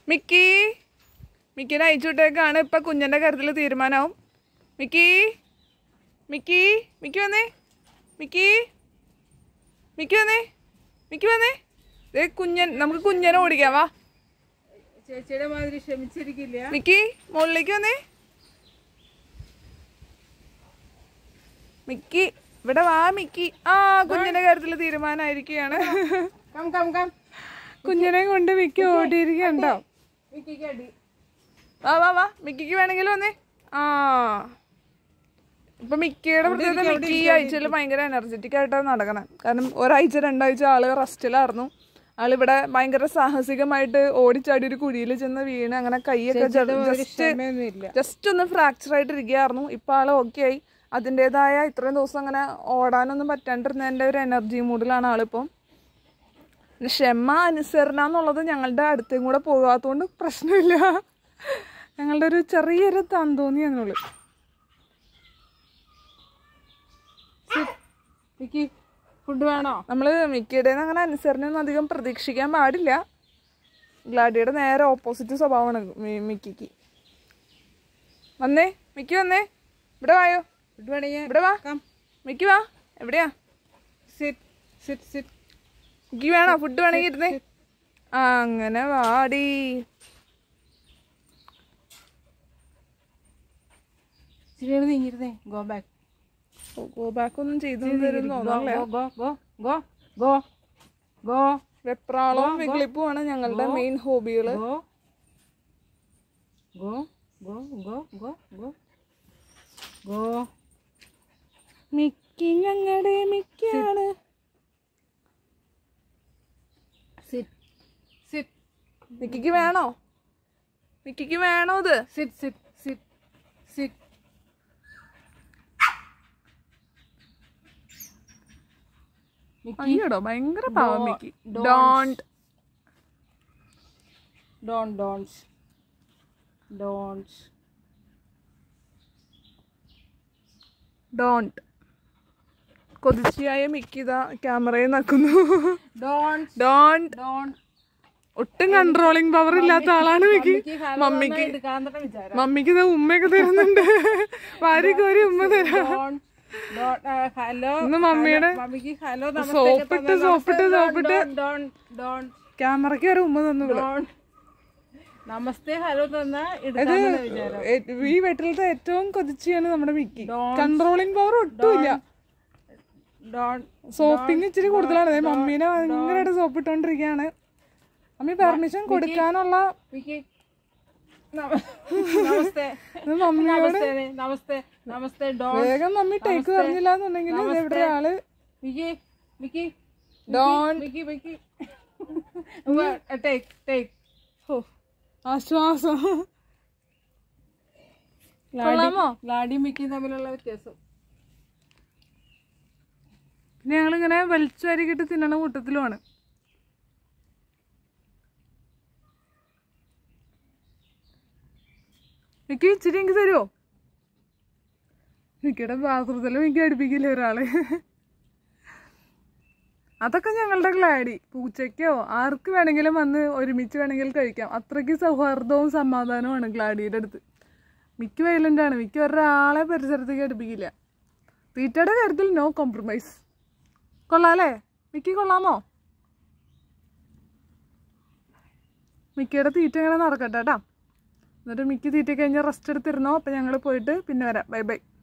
Mickey മിക്കിനെ അയച്ചു വിട്ടേക്കാണ് ഇപ്പൊ കുഞ്ഞിന്റെ കാര്യത്തിൽ തീരുമാനമാവും മിക്കി മിക്കി മിക്കി വന്നേ മിക്കി മിക്കി വന്നേ മിക്കി വന്നേ ദേ കുഞ്ഞൻ നമുക്ക് കുഞ്ഞനെ ഓടിക്കാം വാ ചേച്ചിയുടെ മാതിരി ക്ഷമിച്ചിരിക്കില്ല മിക്കി മുകളിലേക്ക് വന്നേ മിക്കി ഇവിടെ വാ മിക്കി ആ കുഞ്ഞിന്റെ കാര്യത്തിൽ തീരുമാനമായിരിക്കുകയാണ് കം കം കം കുഞ്ഞിനെ കൊണ്ട് മിക്കി ഓടിയിരിക്കണ്ടോ വിക്കിക്ക് അടി വാ വാ വാ മിക്കിക്ക് വേണമെങ്കിൽ വന്നേ ആ ഇപ്പൊ മിക്കിയുടെ പ്രത്യേകത മിക്കി ഈ ആഴ്ചയിൽ ഭയങ്കര എനർജറ്റിക് ആയിട്ടാണ് നടക്കണം കാരണം ഒരാഴ്ച രണ്ടാഴ്ച ആള് റെസ്റ്റിലായിരുന്നു ആളിവിടെ ഭയങ്കര സാഹസികമായിട്ട് ഓടിച്ചാടി ഒരു കുഴിയിൽ ചെന്ന് വീണ് അങ്ങനെ കൈയൊക്കെ ജസ്റ്റ് ക്ഷമയൊന്നുമില്ല ജസ്റ്റ് ഒന്ന് ഫ്രാക്ചർ ആയിട്ട് ഇരിക്കുകയായിരുന്നു ഇപ്പൊ ആള് ഓക്കെ ആയി അതിൻ്റെതായ ഇത്രയും ദിവസം അങ്ങനെ ഓടാനൊന്നും പറ്റാണ്ടിരുന്നതിന്റെ ഒരു എനർജി മൂഡിലാണ് ആളിപ്പം പിന്നെ ക്ഷമ അനുസരണ എന്നുള്ളത് ഞങ്ങളുടെ അടുത്തേക്കും കൂടെ പോകാത്തതുകൊണ്ട് പ്രശ്നമില്ല ഞങ്ങളുടെ ഒരു ചെറിയൊരു തന്തോന്നി അതിനുള്ളിൽ വിക്കി ഫുഡ് വേണോ നമ്മൾ മിക്കയുടെ അങ്ങനെ അനുസരണയൊന്നും അധികം പ്രതീക്ഷിക്കാൻ പാടില്ല ഗ്ലാഡിയുടെ നേരെ ഓപ്പോസിറ്റ് സ്വഭാവമാണ് മി- മിക്കിക്ക് വന്നേ മിക്കി വന്നേ ഇവിടെ വായോ ഫുഡ് വേണമെങ്കിൽ ഇവിടെ വാ കം മിക്കി വാ എവിടെയാ സിറ്റ് സിറ്റ് സിറ്റ് മിക്കി വേണോ ഫുഡ് വേണമെങ്കിൽ ഇരുന്നേ ആ അങ്ങനെ വാടി ഇച്ചിരി നീങ്ങിരുന്നേ ഗോ ബാക്ക് ഗോ ബാക്ക് ഒന്നും ചെയ്തു തരും തോന്നല്ലേ go go go go go വെപ്രാളവും വിക്ലിപ്പുമാണ് ഞങ്ങളുടെ മെയിൻ ഹോബികള് go go go go go go go Mickey ഞങ്ങളുടെ മിക്കാണ് സിറ്റ് സിറ്റ് മിക്കിക്ക് വേണോ മിക്കിക്ക് വേണോ ഇത് sit sit sit sit Mickey അയ്യോടോ ഭയങ്കര പാവം Mickey don't Don Don's Don's don't കൊതിച്ചിയായ മിക്കി ഇതാ ക്യാമറയിൽ നക്കുന്നു ഡോൺസ് ഡോണ്ട് ഡോൺ ഒട്ടും കൺട്രോളിങ് പവർ ഇല്ലാത്ത ആളാണ് മിക്കി മമ്മിക്ക് എടുക്കാന്നിട്ട് വിചാരം മമ്മിക്ക് ഇത് ഉമ്മയൊക്കെ തരുന്നുണ്ട് വാരി കോരി ഉമ്മ തരാം ഡോൺ ഡോൺ ഹലോ ഇന്ന് മമ്മിയുടെ മമ്മിക്ക് ഹലോ സോപ്പിട്ട് സോപ്പിട്ട് സോപ്പിട്ട് ഡോൺ ഡോൺ ക്യാമറയ്ക്ക് ഒരു ഉമ്മ തന്നു ഇവിടെ. ഡോൺ നമസ്തേ ഹലോ തന്നാ എടുക്കാന്നുള്ള വിചാരം ഏ- ഈ വീട്ടിലത്തെ ഏറ്റവും കൊതിച്ചിയാണ് നമ്മുടെ മിക്കി കൺട്രോളിങ് പവർ ഒട്ടുമില്ല ഡോൺ സോപ്പിങ് ഇച്ചിരി കൂടുതലാണ് ദേ മമ്മീനെ ഭയങ്കരമായിട്ട് സോപ്പ് ഇട്ടോണ്ടിരിക്കുകയാണ് മമ്മി പെർമിഷൻ കൊടുക്കാനുള്ള വിക്കി നമ- നമസ്തേ ഇത് മമ്മിയോട് നമസ്തേ നമസ്തേ നമസ്തേ ഡോൺ വേഗം മമ്മി ടേക്ക് പറഞ്ഞില്ല എന്നുണ്ടെങ്കിൽ ഇവിടെ ആള് Vicky Vicky Don Vicky Vicky take take ഹോ, ആശ്വാസം കൊള്ളാമോ ലാഡിയും മിക്കിയും തമ്മിലുള്ള വ്യത്യാസം പിന്നെ ഞങ്ങളിങ്ങനെ വലിച്ചു വരികിട്ട് തിന്നണ കൂട്ടത്തിലുമാണ് മിക്കി ഇച്ചിരി എനിക്ക് തരുമോ മിക്കിയുടെ ബാത്റൂമത്തിൽ മിക്കി അടുപ്പിക്കില്ല ഒരാള് അതൊക്കെ ഞങ്ങളുടെ ഗ്ലാഡി പൂച്ചയ്ക്കോ ആർക്ക് വേണമെങ്കിലും വന്ന് ഒരുമിച്ച് വേണമെങ്കിൽ കഴിക്കാം അത്രയ്ക്ക് സൗഹാർദ്ദവും സമാധാനവുമാണ് ഗ്ലാഡിയുടെ അടുത്ത് മിക്ക വയലന്റ് ആണ് മിക്ക ഒരാളെ പരിസരത്തേക്ക് അടുപ്പിക്കില്ല തീറ്റയുടെ കാര്യത്തിൽ നോ കോംപ്രമൈസ് കൊള്ളാല്ലേ മിക്കി കൊള്ളാമോ മിക്കയുടെ തീറ്റ ഇങ്ങനെ നടക്കട്ടെ കേട്ടാ എന്നിട്ട് മിക്കി തീറ്റ കഴിഞ്ഞ് റെസ്റ്റ് എടുത്തിരുന്നോ അപ്പം ഞങ്ങൾ പോയിട്ട് പിന്നെ വരാം ബൈ ബൈ